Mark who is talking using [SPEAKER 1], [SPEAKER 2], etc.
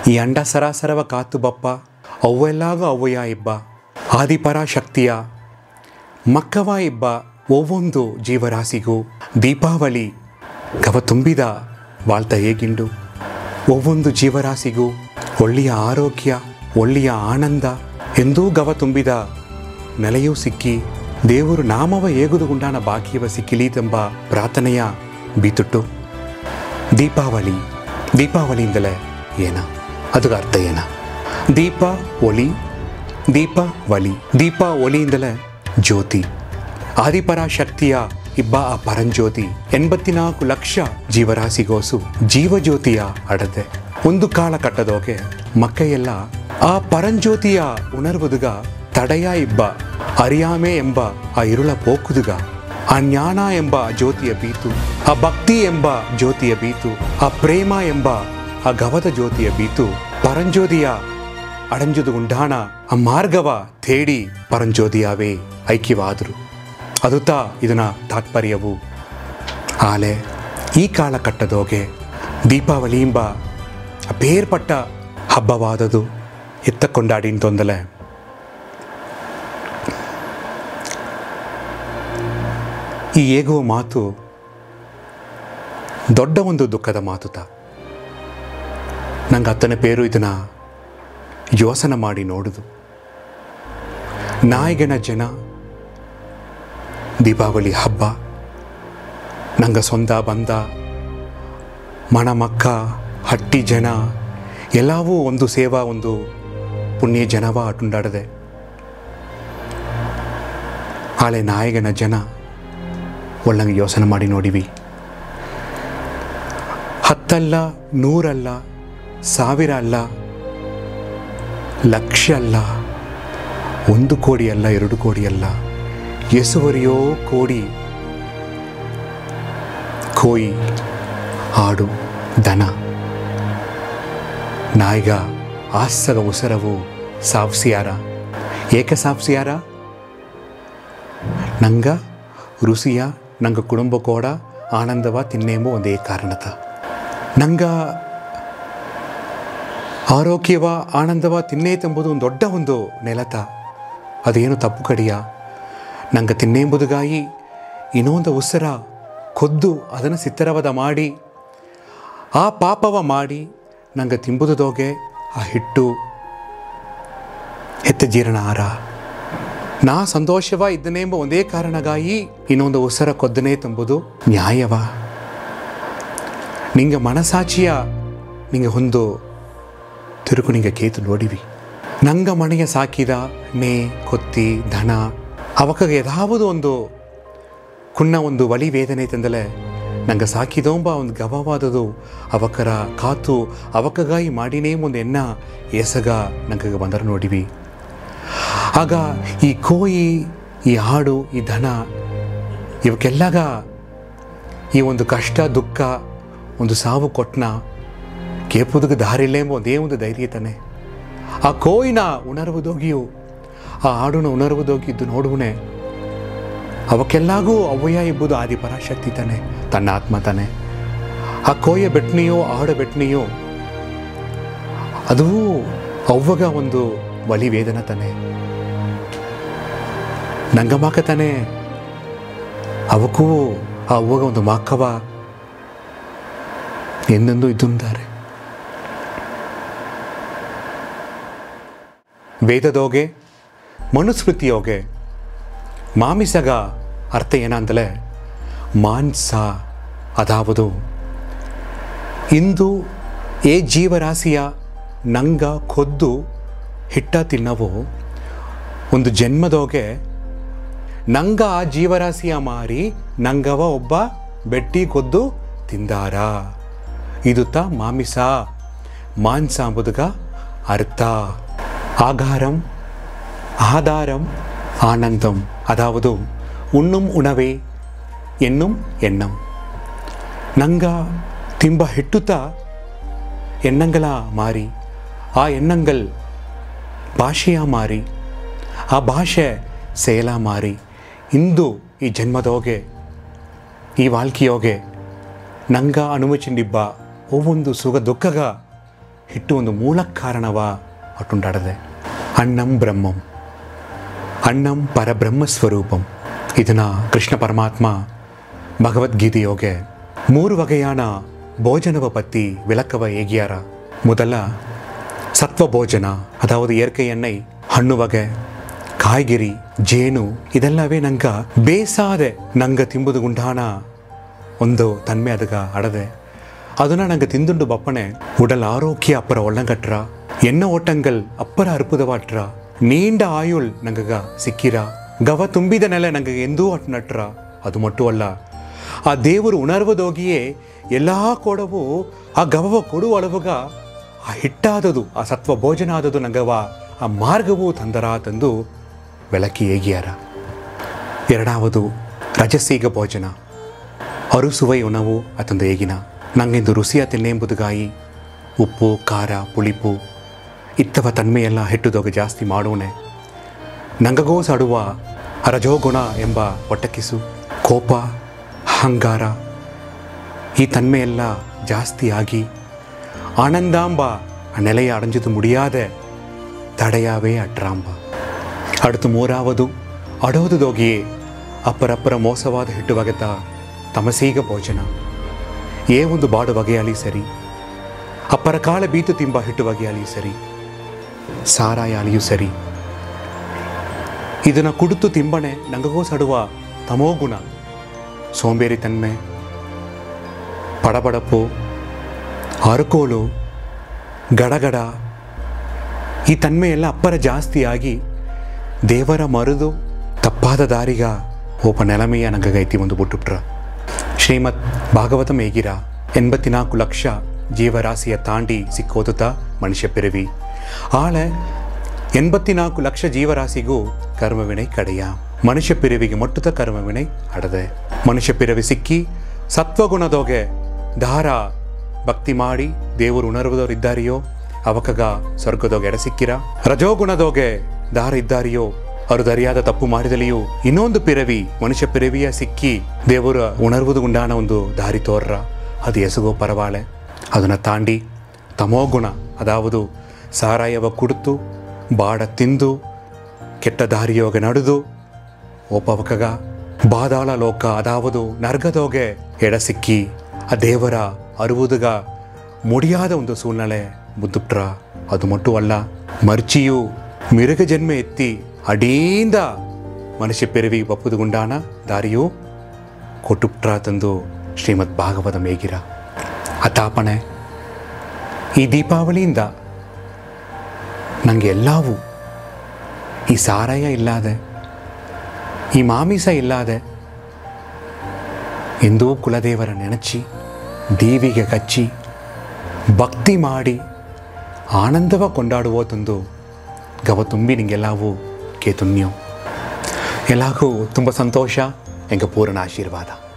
[SPEAKER 1] ಈ ಅಂಡ ಸರಾಸರವ ಕಾತು ಬಪ್ಪ ಅವ್ವೆಲ್ಲಾಗ ಅವ್ವಯ ಇಬ್ಬ ಆದಿಪರ ಶಕ್ತಿಯ ಮಕ್ಕವ ಇಬ್ಬ ಒவ்வೊಂದು ಜೀವರಾಶಿಗೂ ದೀಪಾವಳಿ ಗವ ತುಂಬಿದ ವಾಳ್ತ ಹೇಗಿಂಡು ಒவ்வೊಂದು ಜೀವರಾಶಿಗೂ ಒಳ್ಳೆಯ ಆರೋಗ್ಯ ಒಳ್ಳೆಯ ಆನಂದ ಎಂದೂ ಗವ ತುಂಬಿದ ನೆಲೆಯೂ ಸಿಕ್ಕಿ ದೇವರು ನಾಮವ ಏಗುದುಗುಂಡಾನ ಭಾಗ್ಯವ ಸಿಕ್ಕಿಲೀತೆಂಬ ಪ್ರಾರ್ಥನೆಯ ಬೀತುಟ್ಟು ದೀಪಾವಳಿ ದೀಪಾವಳಿಯಿಂದಲೇ ಏನ ಅದಕ್ಕೆ ಅರ್ಥ ಏನ ದೀಪ ಒಲಿ ದೀಪ ಒಲಿ ದೀಪ ಒಲಿಯಿಂದಲೇ ಜ್ಯೋತಿ ಆದಿಪರ ಶಕ್ತಿಯ ಇಬ್ಬ ಆ ಪರಂಜ್ಯೋತಿ ಎಂಬತ್ನಾಲ್ಕು ಲಕ್ಷ ಜೀವರಾಶಿಗೋಸು ಜೀವಜ್ಯೋತಿಯ ಅಡದೆ ಒಂದು ಕಾಲ ಕಟ್ಟದೋಗೆ ಮಕ್ಕಳೆಲ್ಲ ಆ ಪರಂಜ್ಯೋತಿಯ ಉಣರ್ವುದುಗ ತಡೆಯ ಇಬ್ಬ ಅರಿಯಾಮೆ ಎಂಬ ಆ ಇರುಳ ಪೋಕುದುಗ ಆ ಜ್ಞಾನ ಎಂಬ ಜ್ಯೋತಿಯ ಬೀತು ಆ ಭಕ್ತಿ ಎಂಬ ಜ್ಯೋತಿಯ ಬೀತು ಆ ಪ್ರೇಮ ಎಂಬ ಆ ಗವದ ಜ್ಯೋತಿಯ ಬೀತು ಪರಂಜ್ಯೋತಿಯ ಅಡಂಜುದು ಉಂಡಾಣ ಆ ಮಾರ್ಗವ ತೇಡಿ ಪರಂಜ್ಯೋತಿಯಾವೇ ಐಕ್ಯವಾದರು ಅದುತಾ ಇದನ್ನ ತಾತ್ಪರ್ಯವು ಆಲೆ ಈ ಕಾಲಕಟ್ಟದೋಗೆ ದೀಪಾವಳಿ ಎಂಬ ಬೇರ್ಪಟ್ಟ ಹಬ್ಬವಾದದು ಎತ್ತ ಕೊಂಡಾಡಿನ ತೊಂದಲೆ ಈ ಏಗುವ ಮಾತು ದೊಡ್ಡ ಒಂದು ದುಃಖದ ಮಾತುತ ನಂಗೆ ಹತ್ತನೇ ಪೇರು ಇದನ್ನ ಯೋಚನೆ ಮಾಡಿ ನೋಡುದು ನಾಯಿಗನ ಜನ ದೀಪಾವಳಿ ಹಬ್ಬ ನಂಗೆ ಸ್ವಂತ ಬಂದ ಮಣ ಮಕ್ಕ ಹಟ್ಟಿ ಜನ ಎಲ್ಲವೂ ಒಂದು ಸೇವಾ ಒಂದು ಪುಣ್ಯ ಜನವ ಅಟುಂಡಾಡದೆ ಆಳೆ ನಾಯಕನ ಜನ ಒಳ್ಳಂಗೆ ಯೋಚನೆ ಮಾಡಿ ನೋಡಿವಿ ಹತ್ತಲ್ಲ ನೂರಲ್ಲ ಸಾವಿರ ಅಲ್ಲ ಲಕ್ಷ ಅಲ್ಲ ಒಂದು ಕೋಡಿ ಅಲ್ಲ ಎರಡು ಕೋಡಿ ಅಲ್ಲ ಎಸುವರಿಯೋ ಕೋಡಿ ಕೋಯಿ ಆಡು ದನ ನಾಯಿಗ ಆಸಗ ಉಸರವು ಸಾವ್ಸಿಯಾರ ಏಕ ಸಾವ್ಸಿಯಾರ ನಂಗ ರುಸಿಯ ನಂಗೆ ಕುಟುಂಬ ಕೂಡ ಆನಂದವ ತಿನ್ನೇಂಬ ಒಂದೇ ಕಾರಣತ ನಂಗ ಆರೋಗ್ಯವ ಆನಂದವ ತಿನ್ನೇತೆಂಬುದು ಒಂದು ದೊಡ್ಡ ಒಂದು ನೆಲತ ಅದೇನು ತಪ್ಪು ಕಡಿಯ ನಂಗೆ ತಿನ್ನೇಂಬುದುಗಾಗಿ ಇನ್ನೊಂದು ಉಸಿರ ಕೊದ್ದು ಅದನ್ನು ಸಿತ್ತರವದ ಮಾಡಿ ಆ ಪಾಪವ ಮಾಡಿ ನಂಗೆ ತಿಂಬುದುದೋಗೆ ಆ ಹಿಟ್ಟು ಹೆತ್ತ ಜೀರ್ಣ ಆರ ನಾ ಸಂತೋಷವ ಇದ್ದನೆಂಬ ಒಂದೇ ಕಾರಣಗಾಗಿ ಇನ್ನೊಂದು ಉಸರ ಕೊದ್ದನೆ ತಂಬುದು ನ್ಯಾಯವ ನಿಂಗೆ ಮನಸಾಚಿಯ ನಿಂಗೆ ಒಂದು ತಿರುಕು ನಿಂಗೆ ಕೇತು ನೋಡಿವಿ ನಂಗ ಮನೆಯ ಸಾಕಿದ ನೇ ಕೊತ್ತಿ ದನ ಅವಕಾಗ ಯದಾವುದು ಒಂದು ಕುಣ್ಣ ಒಂದು ವಲಿ ವೇದನೆ ತಂದಲೆ ನಂಗೆ ಸಾಕಿದೋಂಬ ಒಂದು ಗವವಾದದು ಅವಕರ ಕಾತು ಅವಕಗಾಗಿ ಮಾಡಿನೇ ಒಂದು ಎನ್ನ ಎಸಗ ನಂಗೆ ಬಂದರ ನೋಡಿವಿ ಆಗ ಈ ಕೋಯಿ ಈ ಹಾಡು ಈ ದನ ಇವಕ್ಕೆಲ್ಲಾಗ ಈ ಒಂದು ಕಷ್ಟ ದುಃಖ ಒಂದು ಸಾವು ಕೊಟ್ನ ಕೇಪುದಕ್ಕೆ ದಾರಿಲ್ಲೇ ಎಂಬ ಒಂದೇ ಒಂದು ಧೈರ್ಯ ತಾನೆ ಆ ಕೋಯಿನ ಉಣರುವುದೋಗಿಯು ಆ ಹಾಡುನ ಉಣರುವುದೋಗಿದ್ದು ನೋಡುವನೆ ಅವಕ್ಕೆಲ್ಲಾಗೂ ಅವ್ವಯ ಎಂಬುದು ಆದಿಪರಾಶಕ್ತಿ ತಾನೆ ತನ್ನ ಆತ್ಮ ತಾನೆ ಆ ಕೋಯ ಬೆಟ್ನಿಯೋ ಆಡ ಬೆಟ್ನಿಯೋ ಅದು ಅವ್ವಗ ಒಂದು ವಲಿ ವೇದನ ತಾನೆ ನಂಗ ಮಾಕ ತಾನೆ ಅವಕ್ಕೂ ಆ ಅವ್ವಗ ಒಂದು ಮಾಕವ ಎಂದೆಂದು ಇದ್ದುಂದಾರೆ ವೇದದೋಗೆ ಮನುಸ್ಮೃತಿಯೋಗೆ ಮಾಮಿಸಗ ಅರ್ಥ ಏನಂತಲೇ ಮಾಂಸ ಅದಾವುದು ಇಂದು ಏ ಜೀವರಾಶಿಯ ನಂಗ ಕೊದ್ದು ಹಿಟ್ಟ ತಿನ್ನವು ಒಂದು ಜನ್ಮದೋಗೆ ನಂಗ ಆ ಜೀವರಾಶಿಯ ಮಾರಿ ನಂಗವ ಒಬ್ಬ ಬೆಟ್ಟಿ ಕೊದ್ದು ತಿಂದಾರ ಇದು ತ ಮಾಮಿಸ ಮಾಂಸ ಎಂಬುದಗ ಅರ್ಥ ஆகாரம் ஆதாரம் ஆனந்தம் அதாவது உண்ணும் உணவே ಎನ್ನುಂ ಎಣ್ಣಂ ನಂಗ ತಿಂಬ ಹೆಟ್ಟುತ್ತ ಎಣ್ಣಂಗಳ ಮಾರಿ ಆ ಎಣ್ಣಂಗಲ್ ಭಾಷೆಯ ಮಾರಿ ಆ ಭಾಷೆ ಸೇಲ ಮಾರಿ ಇಂದು ಈ ಜನ್ಮದೋಗೆ ಈ ವಾಲ್ಕಿಯೋಗೆ ನಂಗ ಅನುಮಚಿಂಡಿಬ್ಬ ಒவ்வೊಂದು ಸುಖ ದುಃಖಗ ಹಿಟ್ಟು ಒಂದು ಮೂಲ ಕಾರಣವ ಅಟ್ಟುಂಡಾಡದೆ ಅಣ್ಣಂ ಬ್ರಹ್ಮಂ ಅಣ್ಣಂ ಪರಬ್ರಹ್ಮ ಸ್ವರೂಪಂ ಇದನ್ನ ಕೃಷ್ಣ ಪರಮಾತ್ಮ ಭಗವದ್ಗೀತೆಯೋಗೆ ಮೂರು ಬಗೆಯಾನ ಭೋಜನವ ಪತ್ತಿ ವಿளக்கவ ஏகியார முதல்ல சத்வ ಭೋಜನ அதாவது இயற்கை எண்ணெய் ಹಣ್ಣು வகை ಕಾಯ್ಗಿರಿ ಜೇನು ಇದೆಲ್ಲವೇ ನಂಗ ಬೇಸಾದೆ ನಂಗೆ ತಿಂಬುದು ಗುಂಡಾನ ಒಂದು ತನ್ಮೆ ಅದಗ ಅಡದೆ ಅದನ್ನ ನಂಗೆ ತಿಂದುಂಡು ಬಪ್ಪನೆ ಉಡಲ್ ಆರೋಗ್ಯ ಅಪ್ಪರ ಒಳ್ಳಂಗಟ್ರ ಎನ್ನ ಓಟಂಗಲ್ ಅಪ್ಪರ ಅರ್ಪುದವಾಟ್ರ ನೀಂಡ ಆಯುಳ್ ನಂಗಗ ಸಿಕ್ಕಿರ ಗವ ತುಂಬಿದ ನೆಲೆ ನಂಗೆ ಎಂದೂ ಅಟ್ ನಟ್ರ ಅದು ಮಟ್ಟು ಅಲ್ಲ ಆ ದೇವರು ಉಣರ್ವದೋಗಿಯೇ ಎಲ್ಲ ಕೊಡವು ಆ ಗವವ ಕೊಡುವ ಅಳವಗ ಆ ಹಿಟ್ಟಾದದು ಆ ಸತ್ವ ಭೋಜನ ಆದದು ನಂಗವ ಆ ಮಾರ್ಗವು ತಂದರ ತಂದು ಬೆಳಕಿ ಏಗಿಯಾರ ಎರಡಾವದು ರಜಸೀಗ ಭೋಜನ ಅರುಸುವೈ ಉಣವು ಅತಂದು ಏಗಿನ ನಂಗೆಂದು ರುಸಿಯ ತಿನ್ನೆಂಬುದುಗಾಯಿ ಉಪ್ಪು ಖಾರ ಪುಳಿಪು ಇತ್ತವ ತನ್ಮೆಯೆಲ್ಲ ಹೆಟ್ಟುದೋಗ ಜಾಸ್ತಿ ಮಾಡೋಣೆ ನಂಗಗೋ ಸಾಡುವ ರಜೋಗುಣ ಎಂಬ ಒಟ್ಟಕಿಸು ಕೋಪ ಅಹಂಕಾರ ಈ ತನ್ಮೆಯೆಲ್ಲ ಜಾಸ್ತಿಯಾಗಿ ಆನಂದಾಂಬ ನೆಲೆಯ ಅಡಂಜದು ಮುಡಿಯಾದೆ ತಡೆಯಾವೇ ಅಟ್ರಾಂಬ அடுத்து ಮೂರಾವದು ಅಡೋದುದೋಗಿಯೇ ಅಪ್ಪರಪ್ಪರ ಮೋಸವಾದ ಹಿಟ್ಟುವಗೆತ ತಮಸೀಗ ಭೋಜನ ಏ ಒಂದು ಬಾಡು ಬಗೆಯಾಲಿ ಸರಿ ಅಪ್ಪರ ಕಾಲ ಬೀತು ತಿಂಬ ಹಿಟ್ಟು ಬಗೆಯಾಲಿ ಸರಿ ಸಾರಾಯಾಲಿಯೂ ಸರಿ ಇದನ್ನ ಕುಡಿತು ತಿಂಬಣೆ ನಂಗಗೋ ಸಡುವ ತಮೋಗುಣ ಸೋಂಬೇರಿ ತನ್ಮೆ ಪಡಬಡಪು ಅರಕೋಲು ಗಡಗಡ ಈ ತನ್ಮೆಯೆಲ್ಲ ಅಪ್ಪರ ಜಾಸ್ತಿಯಾಗಿ ದೇವರ ಮರುದು ತಪ್ಪಾದ ದಾರಿಗ ಒಬ್ಬ ನೆಲಮೆಯ ನಂಗಗೈತಿ ಒಂದು ಬುಟ್ಟುಟ್ರ ಶ್ರೀಮದ್ ಭಾಗವತಂ ಹೇಗಿರ ಎಂಬತ್ತಿನಾಲ್ಕು ಲಕ್ಷ ಜೀವರಾಶಿಯ ತಾಂಡಿ ಸಿಕ್ಕೋದುತ್ತ ಮನುಷ್ಯ ಪಿರವಿ ಆಳೆ ಎಂಬತ್ತಿನಾಲ್ಕು ಲಕ್ಷ ಜೀವರಾಶಿಗೂ ಕರ್ಮವಿನೈ ಕಡೆಯ ಮನುಷ್ಯ ಪಿರವಿಗೆ ಮೊಟ್ಟುತ್ತ ಕರ್ಮವಿನೈ ಅಡದೆ ಮನುಷ್ಯ ಪಿರವಿ ಸಿಕ್ಕಿ ಸತ್ವಗುಣದೋಗೆ ದಾರ ಭಕ್ತಿ ಮಾಡಿ ದೇವರು ಉಣರ್ವದವ್ರು ಇದ್ದಾರೆಯೋ ಅವಕಗ ಸ್ವರ್ಗದೋಗೆ ಎಡ ಸಿಕ್ಕಿರ ರಜೋಗುಣದೋಗೆ ದಾರ ಇದ್ದಾರೆಯೋ ಅವರು ದರಿಯಾದ ತಪ್ಪು ಮಾಡಿದಲಿಯೂ ಇನ್ನೊಂದು ಪಿರವಿ ಮನುಷ್ಯ ಪಿರವಿಯ ಸಿಕ್ಕಿ ದೇವರ ಉಣರ್ವುದು ಗುಂಡಾನ ಒಂದು ದಾರಿ ತೋರ್ರ ಅದು ಎಸಗೋ ಪರವಾಳೆ ಅದನ್ನ ತಾಂಡಿ ತಮೋಗುಣ ಅದಾವುದು ಸಾರಾಯವ ಕುಡಿತು ಬಾಡ ತಿಂದು ಕೆಟ್ಟ ದಾರಿಯೋಗ ನಡೆದು ಒಬ್ಬವಕಗ ಬಾದಾಳ ಲೋಕ ಅದಾವುದು ನರ್ಗದೋಗೆ ಎಡ ಸಿಕ್ಕಿ ಆ ದೇವರ ಅರುವುದಗ ಮುಡಿಯಾದ ಒಂದು ಸೂಳ್ನಳೆ ಮುದ್ದುಟ್ರ ಅದು ಮಟ್ಟು ಅಲ್ಲ ಮರ್ಚಿಯು ಮಿರುಗ ಜನ್ಮ ಎತ್ತಿ ಅಡೀಂದ ಮನುಷ್ಯ ಪೆರವಿ ಬಪ್ಪುದು ಗುಂಡಾನ ದಾರಿಯು ಕೊಟ್ಟುಟ್ರ ತಂದು ಶ್ರೀಮದ್ ಭಾಗವತ ಮೇಗಿರ ಅತಾಪಣೆ ಈ ದೀಪಾವಳಿಯಿಂದ ನನಗೆ ಎಲ್ಲವೂ ಈ ಸಾರಾಯ ಇಲ್ಲದೆ ಈ ಮಾಮಿಸ ಇಲ್ಲದೆ ಎಂದೂ ಕುಲದೇವರ ನೆನಚಿ ದೇವಿಗೆ ಕಚ್ಚಿ ಭಕ್ತಿ ಮಾಡಿ ಆನಂದವ ಕೊಂಡಾಡುವುದೊಂದು ಗವ ತುಂಬಿ ನಿಂಗೆಲ್ಲವೂ ಕೇತುನ್ಯೋ ಎಲ್ಲರಿಗೂ ತುಂಬ ಸಂತೋಷ ಎಂಗ ಪೂರ್ಣ ಆಶೀರ್ವಾದ